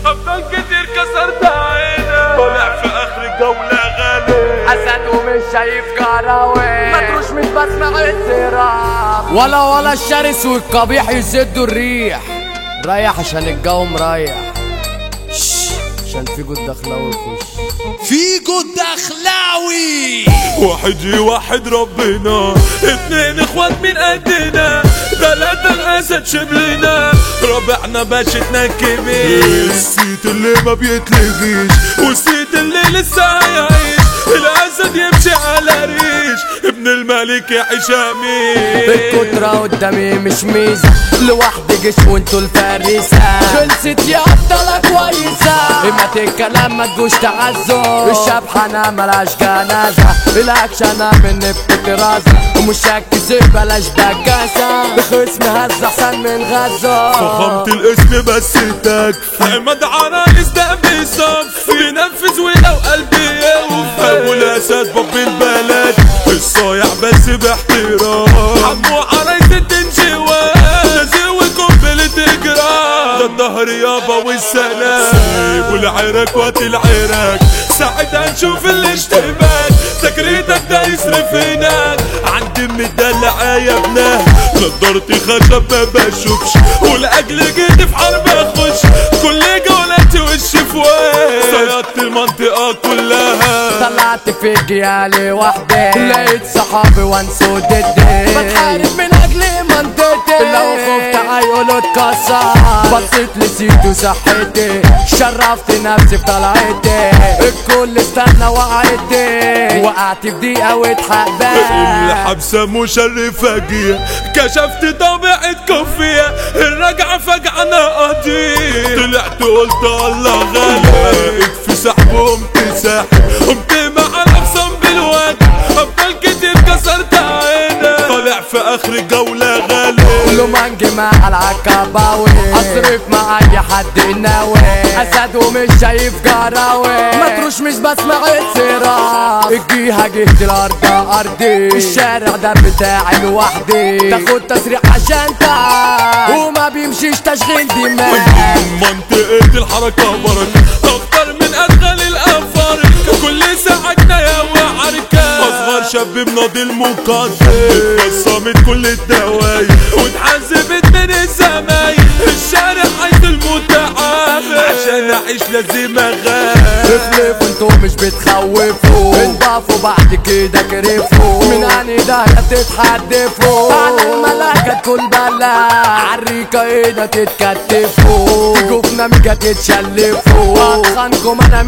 افضل كتير كسرت عينك طالع في اخر الجولة غالي اسد ومش شايف كراوي متروش مش بسمع الزراف ولا ولا الشرس والقبيح يسدوا الريح ريح عشان الجو مريح شش، عشان في جود دخلاوي يخش فيجو الدخلاوي واحد يوحد ربنا اتنين اخوات من قدنا تلاتة الاسد شبلنا رابعنا باشتنا كبير السيت اللي ما بيتلغيش والسيت اللي لسه هيعيش الاسد يمشي على ريش ابن الملك يعيش امين الكترة قدامي مش ميزة لوحدي جيش وانتوا الفريسة خلصت يا ابطالة كويسة اما الكلام ما تجوش تعزوا الشبحانة ملاش جنازة الاكشنة من بتترازة ومش هكذب بلاش بكاسة بخصم هز احسن من غزة فخامة الاسم بس تكفي احمد عرايس ده بيصفي بينفذ ولو قلبي يوفى ابو الاسد باب البلد الصايع بس باحترام عمو عرايس الدنجوان نزوي قنبلة اجرام ده الظهر يابا والسلام سيبوا العراك وقت العراك ساعتها نشوف الاشتباك تكريتك ده يصرف هناك عندي مدلع يا ابنه نضارتي خشب ما بشوفش ولاجل جيت في حرب اخش كل جولاتي وش في وش صيادت المنطقه كلها طلعت في جيالي وحدي لقيت صحابي وانسوا ضدي بتحارب من اجل منطقتي لو خفت هيقولوا اتكسر بصيت لسيت وصحتي شرفت نفسي في طلعتي الكل استنى وقعتي وقعت في دقيقة واتحققت الحبسة مشرفة جيه كشفت طبيعة كوفية الرجعة فجأة انا قضيت طلعت قلت الله غالي في سحب قمت ساحب قمت مع الاقسام بالوجه افضل كتير كسرت عيني طالع في اخر الجولة غالي كله منجي مع العكباوي اصرف مع اي حد ناوي اسد ومش شايف جراوي متروش مش بسمع الصراخ الجيهة جهة الارض ارضي الشارع ده بتاعي لوحدي تاخد تسريح عشان تعال وما بيمشيش تشغيل دماغ منطقة الحركة بركة أكتر من أدخل الأفارقة كل ساعتنا يا وعركة أصغر شاب بناضي المقدم اتبصمت كل الدوايا واتحزبت من الزمايل الشارع عايز المتعامل عشان أعيش لازم أغامر اخلفوا انتوا مش بتخوفوا انضافوا بعد كده كرفوا من اني ده تتحدفوا على الملاكة تكون بلا عالريكة هنا تتكتفوا تيجوا في نمجة تتشلفوا اطخنكم انا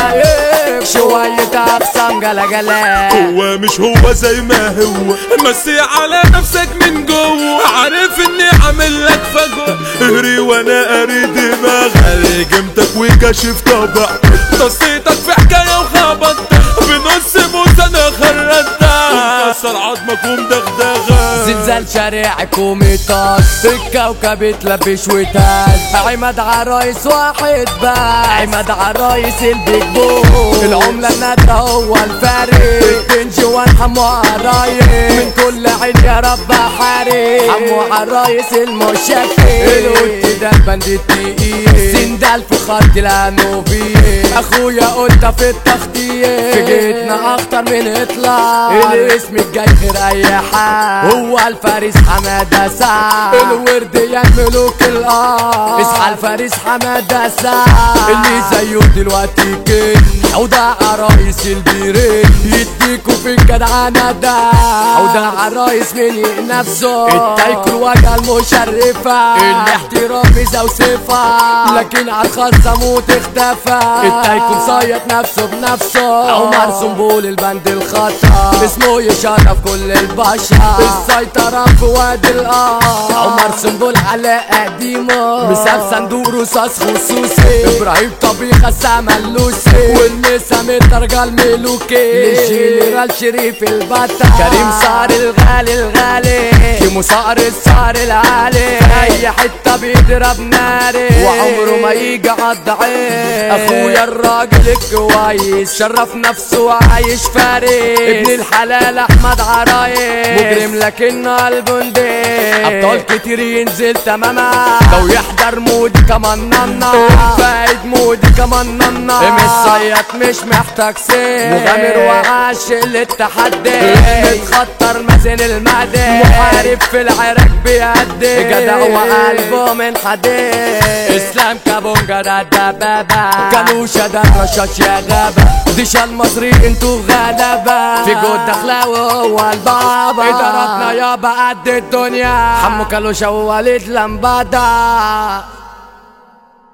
مستهيف شوية اقسام جلا جلا هو مش هو زي ما هو مسي على نفسك من جوه عارف اني عامل لك فجوه اهري وانا قاري دماغ قاري جمتك وكشف طبع تصيتك في حكايه وخبطتك بنص موت انا خرجتك ومكسر عظمك ومدغدغك زلزال شارعك ومطاس الكوكب اتلبش وتاز عماد عرايس واحد بس عماد عرايس البيج بوس العملة النادرة هو الفارق الدنج وانحمو عرايس من كل عين يا رب حارس حمو عرايس المشاكل القلت ده البند التقيل سندال في خط الانوبية اخويا قلت في التخطيط في جيتنا اخطر من اطلاق الاسم الجاي غير اي حال هو الفارس حمادة سعد الورد يا ملوك الارض اصحى الفارس حمادة سعد اللي زيه دلوقتي كن وده عرايس البيرين يديكوا في الجدعنة ده وده عرايس من نفسه التايكو الواجهة المشرفة الاحترام ميزة وصفة لكن على الخاصة موت اختفى التايكو مصيط نفسه بنفسه عمر سنبول البند الخطر اسمه يشرف كل البشر السيطرة في وادي الارض عمر سنبول على قديمه مساب صندوق رصاص خصوصي ابراهيم طبيخة سما اللوسي والمسا مترجة الملوكي للجنرال شريف البطل كريم صار الغالي الغالي كيمو حمو صقر السعر العالي اي حتة بيضرب ناري وعمره ما يجي عالضعيف اخويا الراجل الكويس شرف نفسه وعايش فارس ابن الحلال احمد عرايس مجرم لكنه قلبه نضيف ابطال كتير ينزل تماما لو يحضر مودي كمان نانا فايد مودي كمان نانا مش صياد مش محتاج سيف مغامر وعاشق للتحدي متخطر مازن المعدي محارب في العراق بيأدي جدع وقلبه من حديد اسلام كابونجا ده الدبابة كانوشا ده الرشاش يا غابة ديش المصري انتو غلبة في جود دخلاوي هو البابا ضربنا يابا قد الدنيا حمو كالوشا ووليد لمبادة